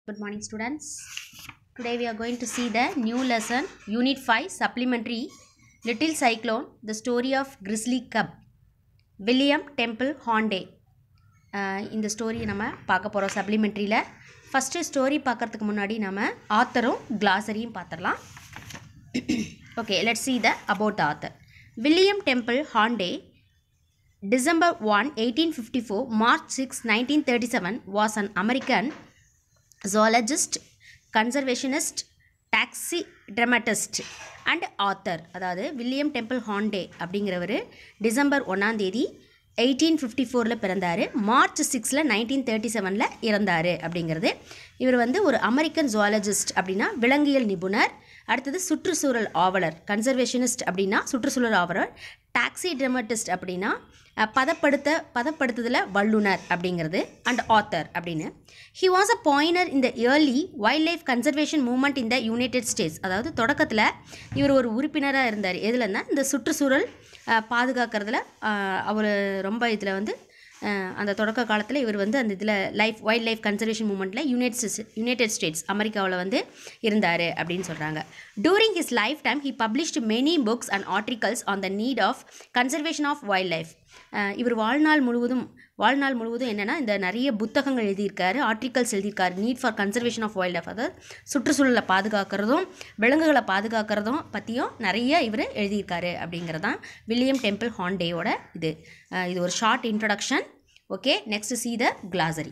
Good morning, students. Today we are going to see the new lesson, Unit 5, Supplementary Little Cyclone, the story of Grizzly Cub. William Temple Hornaday இந்த story நம்ம பார்க்க போகிறோம் சப்ளிமெண்ட்ரியில் first story பார்க்கறதுக்கு முன்னாடி நம்ம ஆத்தரும் கிளாசரியும் பார்த்துடலாம் okay let see the about the author William Temple Hornaday December 1, 1854, March 6, 1937 was an American zoologist, conservationist, taxidermatist and author அதாவது வில்லியம் டெம்பிள் ஹாண்டே அப்படிங்கிறவர் டிசம்பர் ஒன்றாம் தேதி எயிட்டீன் ஃபிஃப்டி ஃபோரில் பிறந்தார் மார்ச் சிக்ஸில் நைன்டீன் தேர்ட்டி செவனில் இறந்தார் அப்படிங்கிறது இவர் வந்து ஒரு அமெரிக்கன் ஜுவாலஜிஸ்ட் அப்படின்னா விலங்கியல் நிபுணர் அடுத்தது சுற்றுச்சூழல் ஆவலர் கன்சர்வேஷனிஸ்ட் அப்படின்னா சுற்றுச்சூழல் ஆவலர் டாக்ஸி ட்ரமட்டிஸ்ட் அப்படின்னா அஹ், பதப்படுத்த பதப்படுத்துதல வல்லுனர் அப்படிங்கிறது அண்ட் ஆத்தர் அப்படின்னு ஹி வாஸ் அ பாயினர் இந்த early wild life conservation movement இந்த யுனைடெட் ஸ்டேட்ஸ் அதாவது தொடக்கத்தில் இவர் ஒரு உறுப்பினராக இருந்தார் எதுலன்னா இந்த சுற்றுச்சூழல் அஹ், பாதுகாக்கிறதுல அவர் ரொம்ப இதில் வந்து அஹ், அந்த தொடக்க காலத்தில் இவர் வந்து அந்த இதில் லைஃப் வைல்ட் லைஃப் கன்சர்வேஷன் மூமெண்ட்டில் யுனைடெட் யுனைடெட் ஸ்டேட்ஸ் அமெரிக்காவில் வந்து இருந்தார் அப்படின்னு சொல்கிறாங்க during his life time he published many books and articles on the need of conservation of wild life இவர் வாழ்நாள் முழுவதும் வாழ்நாள் முழுவதும் என்னென்னா இந்த நிறைய புத்தகங்கள் எழுதியிருக்காரு ஆர்டிகல்ஸ் எழுதியிருக்காரு need for conservation of wild life அதாவது சுற்றுச்சூழலை பாதுகாக்கிறதும் விலங்குகளை பாதுகாக்கிறதும் பற்றியும் நிறைய இவர் எழுதியிருக்காரு அப்படிங்கிறது தான் வில்லியம் டெம்பிள் ஹாண்டேயோட இது அஹ் இது ஒரு short introduction okay next see the glossary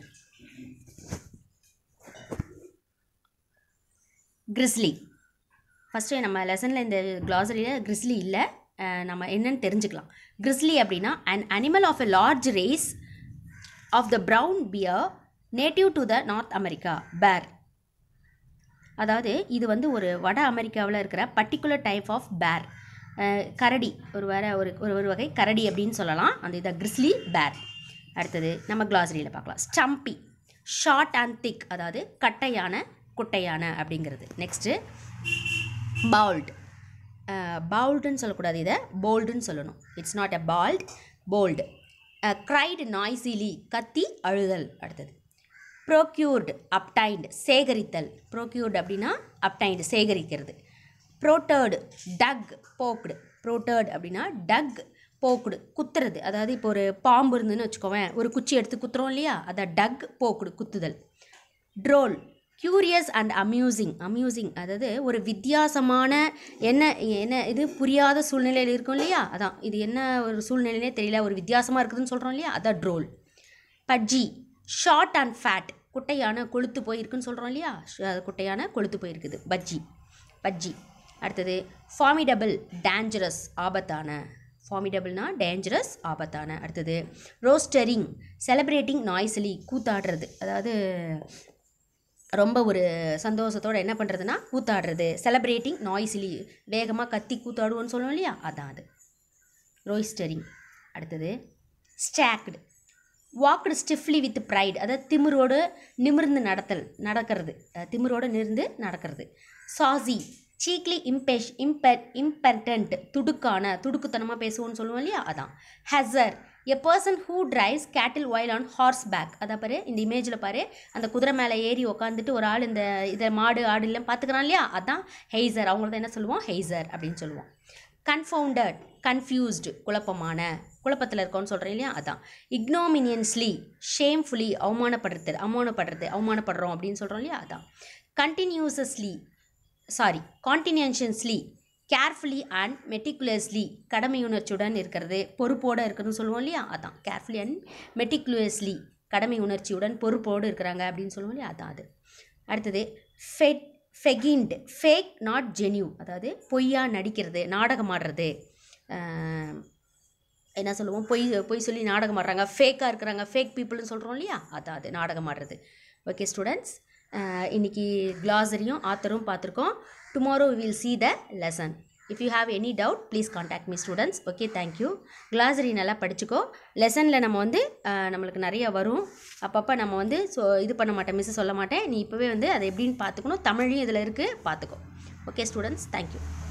grizzly first நம்ம லெசனில் இந்த கிளாசரியில் grizzly இல்லை அஹ் நம்ம என்னன்னு தெரிஞ்சுக்கலாம் grizzly அப்படின்னா an animal of a large race of the brown bear native to the north america bear அதாவது இது வந்து ஒரு வட அமெரிக்காவில் இருக்கிற பர்டிகுலர் டைப் ஆஃப் பேர் கரடி ஒரு வேற ஒரு ஒரு ஒரு வகை கரடி அப்படின்னு சொல்லலாம் அந்த இதை கிறிஸ்லி பேர் அடுத்தது நம்ம கிளாசரியில் பார்க்கலாம் ஸ்டம்பி ஷார்ட் அண்ட் திக் அதாவது கட்டையான குட்டையான அப்படிங்கிறது நெக்ஸ்ட்டு பவுல்ட் பவுல்டுன்னு சொல்லக்கூடாது இதை போல்டுன்னு சொல்லணும் it's not a bald bold cried noisily கத்தி அழுதல் அடுத்தது ப்ரோக்யூர்டு அப்டைன்டு சேகரித்தல் ப்ரோக்யூர்டு அப்படின்னா அப்டைன்டு சேகரிக்கிறது ப்ரோட்டர்டு டக் போக்டு ப்ரோட்டர்டு அப்படின்னா டக் போக்குடு குத்துறது அதாவது இப்போ ஒரு பாம்பு இருந்துன்னு வச்சுக்கோவேன் ஒரு குச்சி எடுத்து குத்துறோம் இல்லையா அதை டக் போக்குடு குத்துதல் droll curious and amusing amusing அதாவது ஒரு வித்தியாசமான என்ன என்ன இது புரியாத சூழ்நிலையில் இருக்கும் இல்லையா அதான் இது என்ன ஒரு சூழ்நிலையே தெரியல ஒரு வித்தியாசமாக இருக்குதுன்னு சொல்கிறோம் இல்லையா அதான் droll pudgy short and fat குட்டையான கொழுத்து போயிருக்குன்னு சொல்கிறோம் இல்லையா ஷ- அது குட்டையான கொழுத்து போயிருக்குது பஜ்ஜி பஜ்ஜி அடுத்தது ஃபார்மிடபிள் டேஞ்சரஸ் ஆபத்தான ஃபார்மிடபிள்னா டேஞ்சரஸ் ஆபத்தான அடுத்தது ரோஸ்டரிங் செலிப்ரேட்டிங் நாய்ஸ்லி கூத்தாடுறது அதாவது ரொம்ப ஒரு சந்தோஷத்தோட என்ன பண்ணுறதுன்னா கூத்தாடுறது செலிப்ரேட்டிங் நாய்ஸ்லி வேகமாக கத்தி கூத்தாடுவோன்னு சொல்லுவோம் இல்லையா அதான் அது ரோய்ஸ்டரிங் அடுத்தது stalked walked stiffly with pride அதாவது திமிரோடு நிமிர்ந்து நடத்தல் நடக்கிறது அஹ் திமிரோடு நிமிர்ந்து நடக்கிறது சாசி சீக்லி இம்பெஷ் இம்பர் இம்பர்டன்ட் துடுக்கான துடுக்குத்தனமாக பேசுவோன்னு சொல்லுவோம் இல்லையா அதான் ஹெசர் a person who drives cattle while on horse back அதை பாரு இந்த இமேஜில் பாரு அந்த குதிரை மேலே ஏறி உக்காந்துட்டு ஒரு ஆள் இந்த இதை மாடு ஆடு எல்லாம் பார்த்துக்கிறான் இல்லையா அதான் ஹெய்சர் அவங்கள என்ன சொல்லுவோம் ஹெய்சர் அப்படின்னு சொல்லுவோம் கன்ஃபவுண்டட் கன்ஃபியூஸ்டு குழப்பமான குழப்பத்தில் இருக்கோன்னு சொல்கிறேன் இல்லையா அதான் இக்னோமினியன்ஸ்லி ஷேம்ஃபுல்லி அவமானப்படுறது அவமானப்படுறது அவமானப்படுறோம் அப்படின்னு சொல்கிறோம் இல்லையா அதான் continuously sorry conscientiously carefully and meticulously கடமையுணர்ச்சியுடன் இருக்கிறது பொறுப்போடு இருக்கிறதுன்னு சொல்லுவோம் இல்லையா அதான் கேர்ஃபுல்லி அண்ட் மெட்டிகுலஸ்லி கடமை உணர்ச்சியுடன் பொறுப்போடு இருக்கிறாங்க அப்படின்னு சொல்லுவோம் இல்லையா அதான் அது அடுத்தது fed feigned fake not genuine அதாவது பொய்யா நடிக்கிறது நாடகம் ஆடுறது ஆஹ், என்ன சொல்லுவோம் பொய் பொய் சொல்லி நாடகம் ஆடுறாங்க ஃபேக்காக இருக்கிறாங்க ஃபேக் பீப்புள்னு சொல்கிறோம் இல்லையா அதான் அது நாடகம் ஆடுறது ஓகே ஸ்டூடெண்ட்ஸ் இன்னைக்கு கிளாசரியும் ஆத்தரும் பார்த்துருக்கோம் tomorrow will see the lesson if you have any doubt please contact me students okay thank you glossary நல்லா படிச்சுக்கோ லெசனில் நம்ம வந்து அஹ், நம்மளுக்கு நிறைய வரும் அப்பப்போ நம்ம வந்து ஸோ இது பண்ண மாட்டேன் மிஸ் சொல்ல மாட்டேன் நீ இப்போவே வந்து அதை எப்படின்னு பார்த்துக்கணும் தமிழையும் இதில் இருக்குது பார்த்துக்கோ ஓகே ஸ்டூடெண்ட்ஸ் தேங்க்யூ